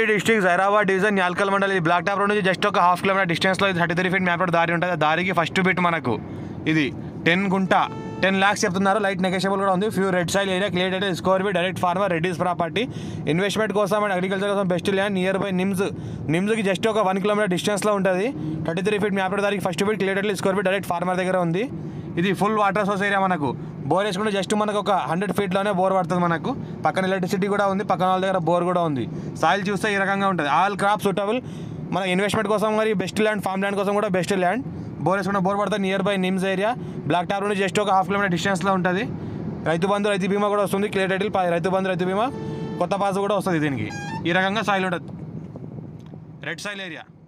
district Zaheerabad division Nyalkal మండలి ఇది black top road నుంచి జస్ట్ ఒక హాఫ్ కిలోమీటర్ డిస్టెన్స్లో ఇది thirty three feet map road దారి ఉంటుంది ఆ దారికి ఫస్ట్ బిట్ మనకు ఇది టెన్ గుంట టెన్ ల్యాక్స్ చెప్తున్నారు లైట్ నెగోషియబుల్ కూడా ఉంది few red soil area clear అయితే స్కోర్ బి డైరెక్ట్ ఫార్మర్ రెడ్డిస్ ప్రాపర్టీ ఇన్వెస్ట్మెంట్ కోసం అండ్ అగ్రికల్చర్ కోసం best land near by NIMS నిమ్స్కి జస్ట్ ఒక వన్ కిలోమీటర్ డిస్టెన్స్లో ఉంటుంది thirty three feet map road దారికి ఫస్ట్ బిట్ క్లియర్ అయితే స్కోర్ బి డైరెక్ట్ ఫార్మర్ దగ్గర ఉంది ఇది ఫుల్ వాటర్ సోర్స్ ఏరియా మనకు బోర్ వేసుకుంటే జస్ట్ మనకు ఒక హండ్రెడ్ ఫీట్లోనే బోర్ పడుతుంది మనకు పక్కన ఎలక్ట్రిసిటీ కూడా ఉంది పక్కన వాళ్ళ దగ్గర బోర్ కూడా ఉంది సాయిల్ చూస్తే ఈ రకంగా ఉంటుంది ఆల్ క్రాప్ సూటబుల్ మన ఇన్వెస్ట్మెంట్ కోసం మరి బెస్ట్ ల్యాండ్ ఫామ్ ల్యాండ్ కోసం కూడా బెస్ట్ ల్యాండ్ బోర్ వేసుకుంటే బోర్ పడుతుంది near by NIMS area black top నుండి జస్ట్ ఒక హాఫ్ కిలోమీటర్ డిస్టెన్స్లో ఉంటుంది రైతు బంధు రైతు బీమా కూడా వస్తుంది క్లియర్ టైటిల్ పా- రైతు బంధు రైతు బీమా కొత్త పాస్ కూడా వస్తుంది దీనికి ఈ రకంగా సాయిల్ ఉంటుంది రెడ్ సాయిల్ ఏరియా